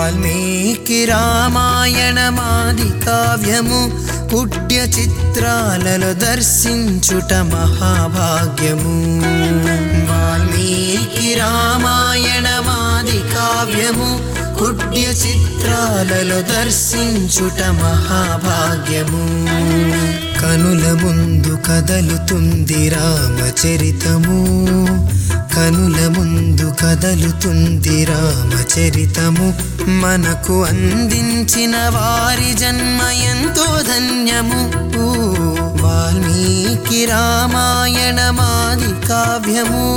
వాల్మీకి రామాయణమాది కావ్యము పుట్య చిత్రాలలో దర్శించుట మహాభాగ్యము వాల్మీకి రామాయణమాది కావ్యము పుట్య చిత్రాలలో దర్శించుట మహాభాగ్యము కనుల ముందు కదలుతుంది రామచరితము కనుల ముందు కదలుతుంది రామచరితము మనకు అందించిన వారి జన్మ ఎంతో ధన్యము వాల్మీకి రామాయణమాది కావ్యము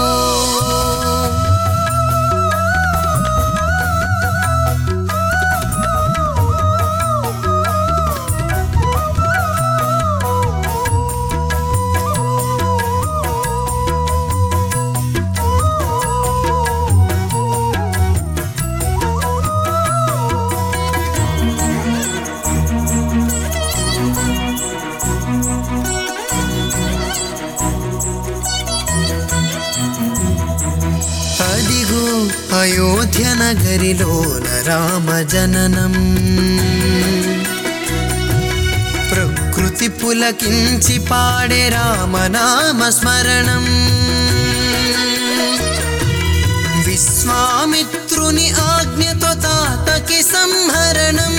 అదిగో అయోధ్య నగరిలోన రామ జననం ప్రకృతి పులకించి పాడే రామనామ స్మరణం విశ్వామిత్రుని ఆజ్ఞతో తాతకి సంహరణం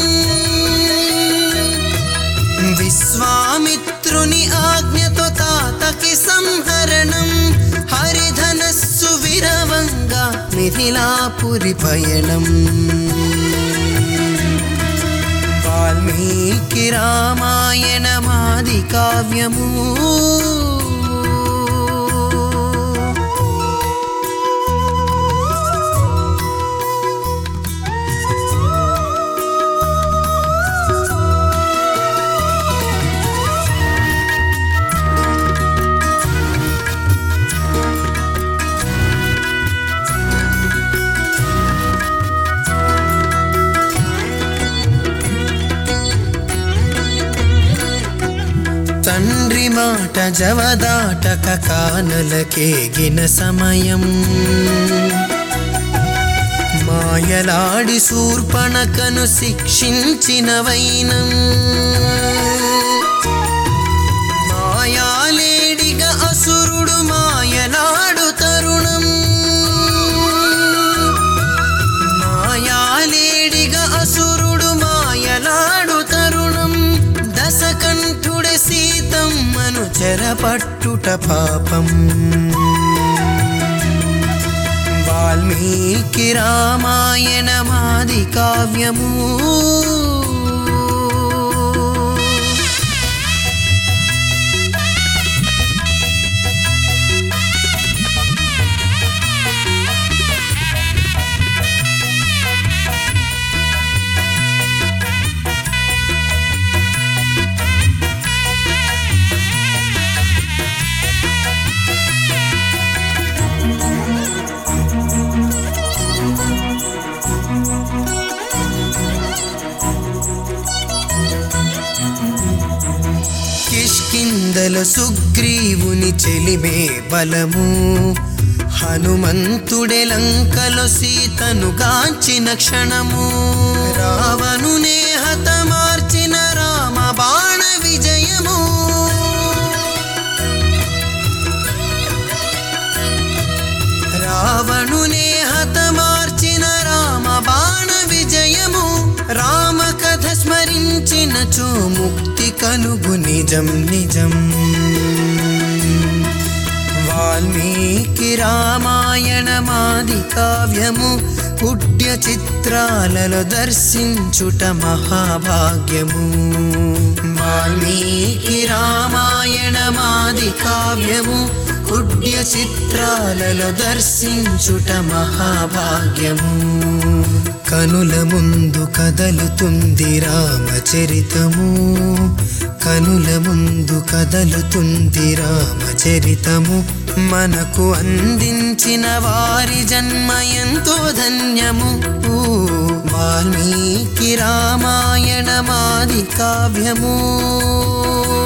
విశ్వామిత్రుని ఆజ్ఞతో తాతకి సంహరణం హరిధనస్సు విరవంగా మిథిలాపురి పయనం వాల్మీకి రామాయణమాది కావ్యము తండ్రి మాట జవదాటక కానలకేగిన సమయం మాయలాడి శూర్పణకను శిక్షించిన వైనం మాయాలేడిగా అసురుడు మాయలాడు తరుణం మాయాలేడిగా అసురుడు మాయలాడు తరుణం దశకంఠుడే సీతమ్మను చెరపట్టుట పాపం వాల్మీకి రామాయణమాది కావ్యము కిష్కిందల సుగ్రీవుని చెలిమే బలము హనుమంతుడే లంకలో సీతను గాంచిన క్షణము రావణునే హతమార్చిన రామ బాణ విజయము రావణునే హతమార్చిన రామ బాణ విజయము రామ కథ స్మరించినచో ముక్తి కలుగు నిజం నిజం వాల్మీకి రామాయణమాది కావ్యము పుట్య చిత్రాలలో దర్శించుట మహాభాగ్యము వాల్మీకి రామాయణమాది కావ్యము పుట్య చిత్రాలలో దర్శించుట మహాభాగ్యము కనుల ముందు కదలుతుంది రామచరితము కనుల ముందు కదలుతుంది రామచరితము మనకు అందించిన వారి జన్మ ఎంతో ధన్యము వాల్మీకి రామాయణమాది కావ్యము